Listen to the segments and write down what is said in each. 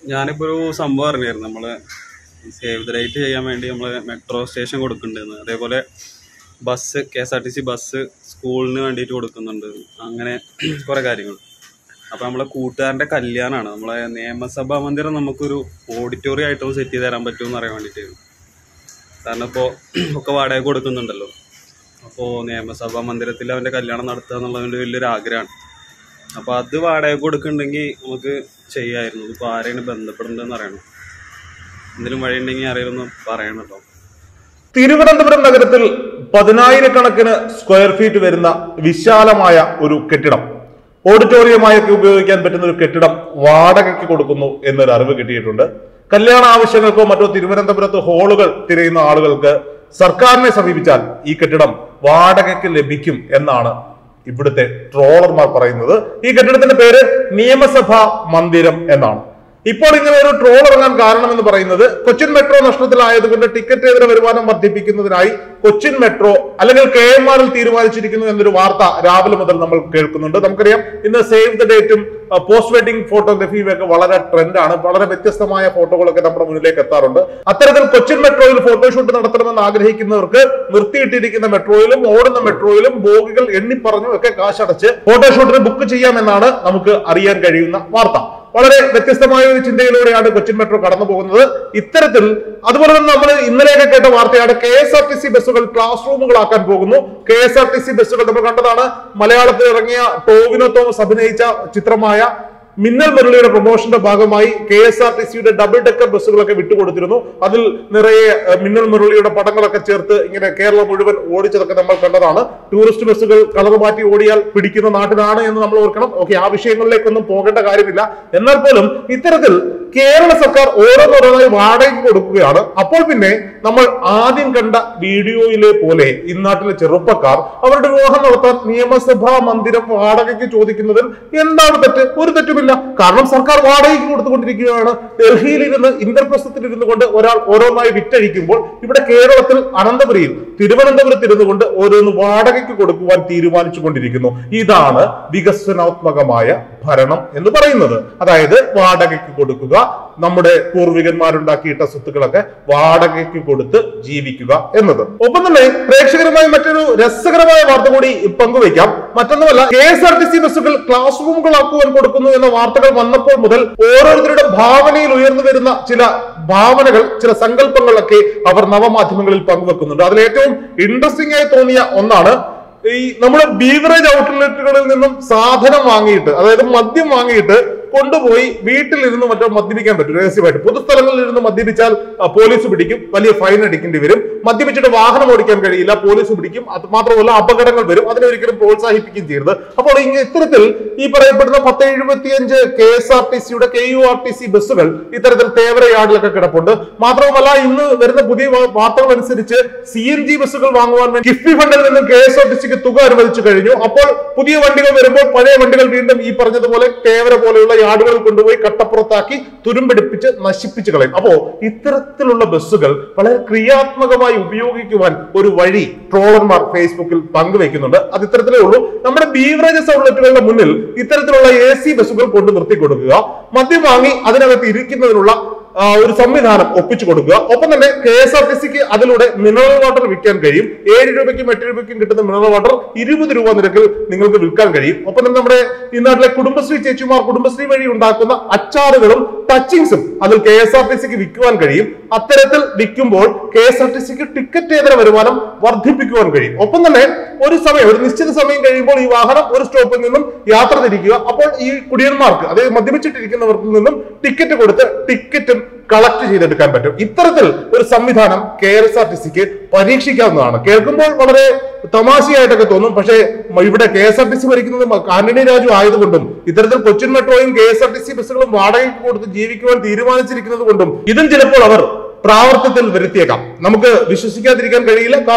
ഞാനിപ്പോ ഒരു സംഭവം അറിഞ്ഞായിരുന്നു നമ്മള് സേവ് ദ റൈറ്റ് ചെയ്യാൻ വേണ്ടി നമ്മള് മെട്രോ സ്റ്റേഷൻ കൊടുക്കുന്നുണ്ടെന്ന് അതേപോലെ bus K S R T C bus സ്കൂളിന് വേണ്ടിയിട്ട് കൊടുക്കുന്നുണ്ട് അങ്ങനെ കുറെ കാര്യങ്ങൾ അപ്പൊ നമ്മളെ കൂട്ടുകാരന്റെ കല്യാണമാണ് നമ്മളെ നിയമസഭാ മന്ദിരം നമുക്കൊരു ഓഡിറ്റോറിയം ആയിട്ടൊന്ന് സെറ്റ് ചെയ്ത് തരാൻ പറ്റുമെന്ന് അറിയാൻ വേണ്ടിയിട്ടായിരുന്നു കാരണം ഇപ്പോൾ ഒക്കെ വാടക കൊടുക്കുന്നുണ്ടല്ലോ അപ്പോൾ നിയമസഭാ മന്ദിരത്തിൽ അവന്റെ കല്യാണം നടത്തുക എന്നുള്ളതിൻ്റെ വലിയൊരു ആഗ്രഹമാണ് അപ്പോൾ അത് വാടക കൊടുക്കുന്നുണ്ടെങ്കിൽ നമുക്ക് ചെയ്യായിരുന്നു ഇപ്പോൾ ആരെയാണ് ബന്ധപ്പെടേണ്ടതെന്ന് അറിയണം എന്തെങ്കിലും വഴി ഉണ്ടെങ്കിൽ ആരെങ്കിലും പറയണം കേട്ടോ തിരുവനന്തപുരം നഗരത്തിൽ പതിനായിരക്കണക്കിന് സ്ക്വയർ ഫീറ്റ് വരുന്ന വിശാലമായ ഒരു കെട്ടിടം ഓഡിറ്റോറിയമായൊക്കെ ഉപയോഗിക്കാൻ പറ്റുന്ന ഒരു കെട്ടിടം വാടകയ്ക്ക് കൊടുക്കുന്നു എന്നൊരു അറിവ് കിട്ടിയിട്ടുണ്ട് കല്യാണ ആവശ്യങ്ങൾക്കോ മറ്റോ തിരുവനന്തപുരത്ത് ഹോളുകൾ തിരയുന്ന ആളുകൾക്ക് സർക്കാരിനെ സമീപിച്ചാൽ ഈ കെട്ടിടം വാടകയ്ക്ക് ലഭിക്കും എന്നാണ് ഇവിടുത്തെ ട്രോളർമാർ പറയുന്നത് ഈ കെട്ടിടത്തിന്റെ പേര് നിയമസഭാ മന്ദിരം എന്നാണ് ഇപ്പോൾ ഇങ്ങനെ ഒരു ട്രോൾ ഇറങ്ങാൻ കാരണമെന്ന് പറയുന്നത് കൊച്ചിൻ മെട്രോ നഷ്ടത്തിലായതുകൊണ്ട് ടിക്കറ്റ് എതിരെ വരുമാനം വർദ്ധിപ്പിക്കുന്നതിനായി കൊച്ചിൻ മെട്രോ അല്ലെങ്കിൽ കെ എം ആറിൽ തീരുമാനിച്ചിരിക്കുന്നു എന്നൊരു വാർത്ത രാവിലെ മുതൽ നമ്മൾ കേൾക്കുന്നുണ്ട് നമുക്കറിയാം ഇന്ന് സേവ് ദ ഡേറ്റും പോസ്റ്റ് വെഡിംഗ് ഫോട്ടോഗ്രഫിയും ഒക്കെ വളരെ ട്രെൻഡാണ് വളരെ വ്യത്യസ്തമായ ഫോട്ടോകളൊക്കെ നമ്മുടെ മുന്നിലേക്ക് എത്താറുണ്ട് അത്തരത്തിൽ കൊച്ചിൻ മെട്രോയിൽ ഫോട്ടോഷൂട്ട് നടത്തണമെന്ന് ആഗ്രഹിക്കുന്നവർക്ക് നിർത്തിയിട്ടിരിക്കുന്ന മെട്രോയിലും ഓടുന്ന മെട്രോയിലും ബോഗികൾ എണ്ണിപ്പറഞ്ഞും ഒക്കെ കാശടച്ച് ഫോട്ടോഷൂട്ടിന് ബുക്ക് ചെയ്യാമെന്നാണ് നമുക്ക് അറിയാൻ കഴിയുന്ന വാർത്ത വളരെ വ്യത്യസ്തമായ ഒരു ചിന്തയിലൂടെയാണ് കൊച്ചിൻ മെട്രോ കടന്നു പോകുന്നത് ഇത്തരത്തിൽ അതുപോലെ തന്നെ നമ്മൾ ഇന്നലെയൊക്കെ കേട്ട വാർത്തയാണ് K S R T C ബസ്സുകൾ ക്ലാസ് റൂമുകളാക്കാൻ പോകുന്നു K S R T C ബസ്സുകൾ നമ്മൾ കണ്ടതാണ് മലയാളത്തിൽ ഇറങ്ങിയ ടോവിനോ തോമസ് അഭിനയിച്ച ചിത്രമായ മിന്നൽ മുരളിയുടെ പ്രൊമോഷന്റെ ഭാഗമായി കെ എസ് ആർ ടി സിയുടെ ഡബിൾ ഡെക്കർ ബസ്സുകളൊക്കെ വിട്ടുകൊടുത്തിരുന്നു അതിൽ നിറയെ ഏഹ്, മിന്നൽ മുരളിയുടെ പടങ്ങളൊക്കെ ചേർത്ത് ഇങ്ങനെ കേരളം മുഴുവൻ ഓടിച്ചതൊക്കെ നമ്മൾ കണ്ടതാണ് ടൂറിസ്റ്റ് ബസ്സുകൾ കളർ മാറ്റി ഓടിയാൽ പിടിക്കുന്ന നാട്ടിലാണ് എന്ന് നമ്മൾ ഓർക്കണം ഓക്കെ ആ വിഷയങ്ങളിലേക്കൊന്നും പോകേണ്ട കാര്യമില്ല എന്നാൽ പോലും ഇത്തരത്തിൽ കേരള സർക്കാർ ഓരോന്നോരോന്നായി വാടകയ്ക്ക് കൊടുക്കുകയാണ് അപ്പോൾ പിന്നെ നമ്മൾ ആദ്യം കണ്ട വീഡിയോയിലെ പോലെ ഇന്നാട്ടിലെ ചെറുപ്പക്കാർ അവരുടെ വിവാഹം നടത്താൻ നിയമസഭാ മന്ദിരം വാടകയ്ക്ക് ചോദിക്കുന്നതിൽ എന്താണ് തെറ്റ് ഒരു തെറ്റുമില്ല കാരണം സർക്കാർ വാടകയ്ക്ക് കൊടുത്തുകൊണ്ടിരിക്കുകയാണ് ഡൽഹിയിൽ ഇരുന്ന് ഇന്ദ്രപ്രസ്ഥത്തിൽ ഇരുന്നു കൊണ്ട് ഒരാൾ ഓരോന്നായി വിറ്റഴിക്കുമ്പോൾ ഇവിടെ കേരളത്തിൽ അനന്തപുരിയിൽ തിരുവനന്തപുരത്ത് ഇരുന്നു കൊണ്ട് ഓരോന്ന് വാടകയ്ക്ക് കൊടുക്കുവാൻ തീരുമാനിച്ചു കൊണ്ടിരിക്കുന്നു ഇതാണ് വികസനാത്മകമായ ഭരണം എന്ന് പറയുന്നത് അതായത് വാടകയ്ക്ക് കൊടുക്കുക നമ്മുടെ പൂർവികന്മാരുണ്ടാക്കിയിട്ട സ്വത്തുക്കളൊക്കെ വാടകയ്ക്ക് കൊടുത്ത് ജീവിക്കുക എന്നത് ഒപ്പം തന്നെ പ്രേക്ഷകരുമായി മറ്റൊരു രസകരമായ വാർത്ത കൂടി പങ്കുവയ്ക്കാം മറ്റൊന്നുമല്ല K S R T C ബസ്സുകൾ ക്ലാസ് റൂമുകളാക്കുവാൻ കൊടുക്കുന്നു എന്ന വാർത്തകൾ വന്നപ്പോൾ മുതൽ ഓരോരുത്തരുടെ ഭാവനയിൽ ഉയർന്നു വരുന്ന ചില ഭാവനകൾ ചില സങ്കല്പങ്ങളൊക്കെ അവർ നവമാധ്യമങ്ങളിൽ പങ്കുവെക്കുന്നുണ്ട് അതിൽ ഏറ്റവും ഇൻട്രസ്റ്റിംഗ് ആയി തോന്നിയ ഒന്നാണ് ഈ നമ്മുടെ ബീവറേജ് ഔട്ട്ലെറ്റുകളിൽ നിന്നും സാധനം വാങ്ങിയിട്ട് അതായത് മദ്യം വാങ്ങിയിട്ട് കൊണ്ടുപോയി വീട്ടിലിരുന്ന് മറ്റോ മദ്യപിക്കാൻ പറ്റും രഹസ്യമായിട്ട് പൊതുസ്ഥലങ്ങളിൽ ഇരുന്ന് മദ്യപിച്ചാൽ ആ, പോലീസ് പിടിക്കും വലിയ ഫൈൻ അടിക്കേണ്ടി വരും മദ്യപിച്ചിട്ട് വാഹനം ഓടിക്കാൻ കഴിയില്ല പോലീസ് പിടിക്കും അത് മാത്രമല്ല അപകടങ്ങൾ വരും അതിനെ ഒരിക്കലും പ്രോത്സാഹിപ്പിക്കുകയും ചെയ്യരുത് അപ്പോൾ ഇങ്ങ ഇത്തരത്തിൽ ഈ പറയപ്പെടുന്ന പത്ത് എഴുപത്തിയഞ്ച് കെ എസ് ആർ ടി സിയുടെ K U R T C ബസ്സുകൾ ഇത്തരത്തിൽ തേവര യാർഡിലൊക്കെ കിടപ്പുണ്ട് മാത്രവുമല്ല ഇന്ന് വരുന്ന പുതിയ വാ- വാർത്തകൾ അനുസരിച്ച് സി എൻ ജി ബസ്സുകൾ വാങ്ങുവാൻ വേണ്ടി കിഫ്ബി ഫണ്ടിൽ നിന്നും കെ എസ് ആർ ടി സിക്ക് തുക അനുവദിച്ചു കഴിഞ്ഞു അപ്പോൾ പുതിയ വണ്ടികൾ വരുമ്പോൾ പഴയ വണ്ടികൾ വീണ്ടും ഈ പറഞ്ഞതുപോലെ തേവര പോലെയുള്ള യാർഡുകളിൽ കൊണ്ടുപോയി കട്ടപ്പുറത്താക്കി തുരുമ്പെടുപ്പിച്ച് നശിപ്പിച്ചു കളയും അപ്പോ ഇത്തരത്തിലുള്ള ബസ്സുകൾ വളരെ ക്രിയാത്മകമായി ഉപയോഗിക്കുവാൻ ഒരു വഴി ട്രോളർമാർ ഫേസ്ബുക്കിൽ പങ്കുവെക്കുന്നുണ്ട് അത് ഇത്തരത്തിലേ ഉള്ളൂ നമ്മുടെ ബീവറേജസ് ഔട്ട്ലെറ്റുകളുടെ മുന്നിൽ ഇത്തരത്തിലുള്ള എ സി ബസ്സുകൾ കൊണ്ട് നിർത്തി കൊടുക്കുക മദ്യം വാങ്ങി അതിനകത്ത് ഇരിക്കുന്നതിനുള്ള ആ, ഒരു സംവിധാനം ഒപ്പിച്ചു കൊടുക്കുക ഒപ്പം തന്നെ കെ എസ് ആർ ടി സിക്ക് അതിലൂടെ മിനറൽ വാട്ടർ വിൽക്കാൻ കഴിയും ഏഴ് രൂപയ്ക്കും എട്ട് രൂപയ്ക്കും കിട്ടുന്ന മിനറൽ വാട്ടർ ഇരുപത് രൂപ നിരക്കിൽ നിങ്ങൾക്ക് വിൽക്കാൻ കഴിയും ഒപ്പം തന്നെ നമ്മുടെ ഈ നാട്ടിലെ കുടുംബശ്രീ ചേച്ചിമാർ കുടുംബശ്രീ വഴി ഉണ്ടാക്കുന്ന അച്ചാറുകളും ടച്ചിങ്സും അതിൽ കെ എസ് ആർ ടി സിക്ക് വിൽക്കുവാൻ കഴിയും അത്തരത്തിൽ വിൽക്കുമ്പോൾ കെ എസ് ആർ ടി സിക്ക് ടിക്കറ്റ് ഏതര വരുമാനം വർദ്ധിപ്പിക്കുവാൻ കഴിയും ഒപ്പം തന്നെ ഒരു സമയം ഒരു നിശ്ചിത സമയം കഴിയുമ്പോൾ ഈ വാഹനം ഒരു സ്റ്റോപ്പിൽ നിന്നും യാത്ര തിരിക്കുക അപ്പോൾ ഈ കുടിയന്മാർക്ക് അതായത് മദ്യപിച്ചിട്ടിരിക്കുന്നവർക്ക് നിന്നും ടിക്കറ്റ് കൊടുത്ത് ടിക്കറ്റും കളക്ട് ചെയ്തെടുക്കാൻ പറ്റും ഇത്തരത്തിൽ ഒരു സംവിധാനം കെ എസ് ആർ ടി സിക്ക് പരീക്ഷിക്കാവുന്നതാണ് കേൾക്കുമ്പോൾ വളരെ തമാശയായിട്ടൊക്കെ തോന്നും പക്ഷേ മ- ഇവിടെ K S R T C ഭരിക്കുന്നത് മ- ആന്റണി രാജു ആയതുകൊണ്ടും ഇത്തരത്തിൽ കൊച്ചിൻ മെട്രോയും K S R T C ബസ്സുകളും വാടകയ്ക്ക് കൊടുത്ത് ജീവിക്കുവാൻ തീരുമാനിച്ചിരിക്കുന്നത് കൊണ്ടും ഇതും ചിലപ്പോൾ അവർ പ്രാവർത്തികത്തിൽ വരുത്തിയേക്കാം നമുക്ക് വിശ്വസിക്കാതിരിക്കാൻ കഴിയില്ല കാരണം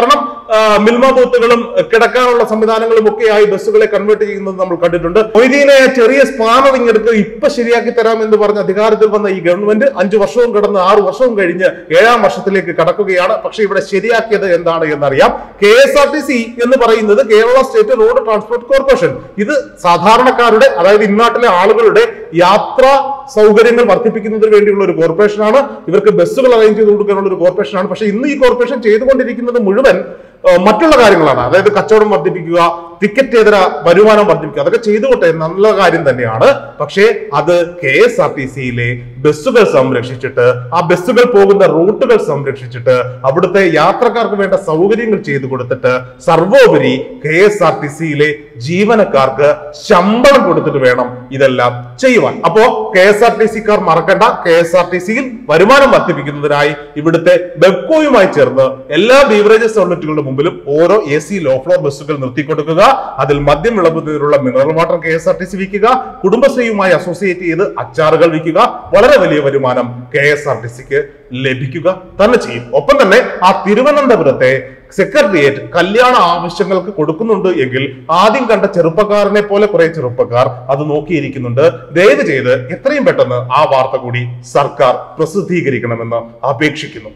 ആ, മിൽമ ബൂത്തുകളും കിടക്കാനുള്ള സംവിധാനങ്ങളും ഒക്കെയായി ബസ്സുകളെ കൺവേർട്ട് ചെയ്യുന്നത് നമ്മൾ കണ്ടിട്ടുണ്ട് മൊയ്തീനെ ചെറിയ സ്പാനറിംഗ് എടുത്ത് ഇപ്പൊ ശരിയാക്കി തരാം എന്ന് പറഞ്ഞ് അധികാരത്തിൽ വന്ന ഈ ഗവൺമെന്റ് അഞ്ചു വർഷവും കടന്ന് ആറു വർഷവും കഴിഞ്ഞ് ഏഴാം വർഷത്തിലേക്ക് കടക്കുകയാണ് പക്ഷെ ഇവിടെ ശരിയാക്കിയത് എന്താണ് എന്നറിയാം K S R T C എന്ന് പറയുന്നത് Kerala state road transport corporation ഇത് സാധാരണക്കാരുടെ അതായത് ഇന്നാട്ടിലെ ആളുകളുടെ യാത്രാ സൗകര്യങ്ങൾ വർദ്ധിപ്പിക്കുന്നതിന് വേണ്ടിയുള്ള ഒരു കോർപ്പറേഷനാണ് ഇവർക്ക് ബസ്സുകൾ അറേഞ്ച് ചെയ്ത് കൊടുക്കാനുള്ള ഒരു കോർപ്പറേഷനാണ് പക്ഷെ ഇന്ന് ഈ കോർപ്പറേഷൻ ചെയ്തുകൊണ്ടിരിക്കുന്നത് മുഴുവൻ ആ, മറ്റുള്ള കാര്യങ്ങളാണ് അതായത് കച്ചവടം വർദ്ധിപ്പിക്കുക ടിക്കറ്റേതര വരുമാനം വർദ്ധിപ്പിക്കുക അതൊക്കെ ചെയ്തുകൊട്ടെ നല്ല കാര്യം തന്നെയാണ് പക്ഷേ അത് കെ എസ് ആർ ടി സിയിലെ ബസ്സുകൾ സംരക്ഷിച്ചിട്ട് ആ ബസ്സുകൾ പോകുന്ന റൂട്ടുകൾ സംരക്ഷിച്ചിട്ട് അവിടുത്തെ യാത്രക്കാർക്ക് വേണ്ട സൗകര്യങ്ങൾ ചെയ്തു കൊടുത്തിട്ട് സർവോപരി കെ എസ് ആർ ടി സിയിലെ ജീവനക്കാർക്ക് ശമ്പളം കൊടുത്തിട്ട് വേണം ഇതെല്ലാം ചെയ്യുവാൻ അപ്പോ കെ എസ് ആർ ടി സിക്കാർ മറക്കണ്ട കെ എസ് ആർ ടി സിയിൽ വരുമാനം വർദ്ധിപ്പിക്കുന്നതിനായി ഇവിടുത്തെ ബെബ്കോയുമായി ചേർന്ന് എല്ലാ ബീവറേജസ് ഔട്ട്ലെറ്റുകളുടെ മുമ്പിലും ഓരോ എ സി ലോ ഫ്ലോർ ബസ്സുകൾ നിർത്തിക്കൊടുക്കുക അതിൽ മദ്യം വിളമ്പുന്നതിനുള്ള mineral water K S R T C വിൽക്കുക കുടുംബശ്രീയുമായി അസോസിയേറ്റ് ചെയ്ത് അച്ചാറുകൾ വിൽക്കുക വളരെ വലിയ വരുമാനം കെ എസ് ആർ ടി സിക്ക് ലഭിക്കുക തന്നെ ചെയ്യും ഒപ്പം തന്നെ ആ തിരുവനന്തപുരത്തെ സെക്രട്ടേറിയറ്റ് കല്യാണ ആവശ്യങ്ങൾക്ക് കൊടുക്കുന്നുണ്ട് എങ്കിൽ ആദ്യം കണ്ട ചെറുപ്പക്കാരനെ പോലെ കുറെ ചെറുപ്പക്കാർ അത് നോക്കിയിരിക്കുന്നുണ്ട് ദയവ് ചെയ്ത് എത്രയും പെട്ടെന്ന് ആ വാർത്ത കൂടി സർക്കാർ പ്രസിദ്ധീകരിക്കണമെന്ന് അപേക്ഷിക്കുന്നു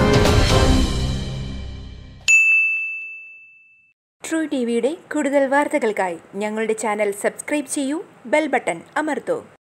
ട്രൂ ടി വിയുടെ കൂടുതൽ വാർത്തകൾക്കായി ഞങ്ങളുടെ ചാനൽ സബ്സ്ക്രൈബ് ചെയ്യൂ ബെൽ ബട്ടൺ അമർത്തൂ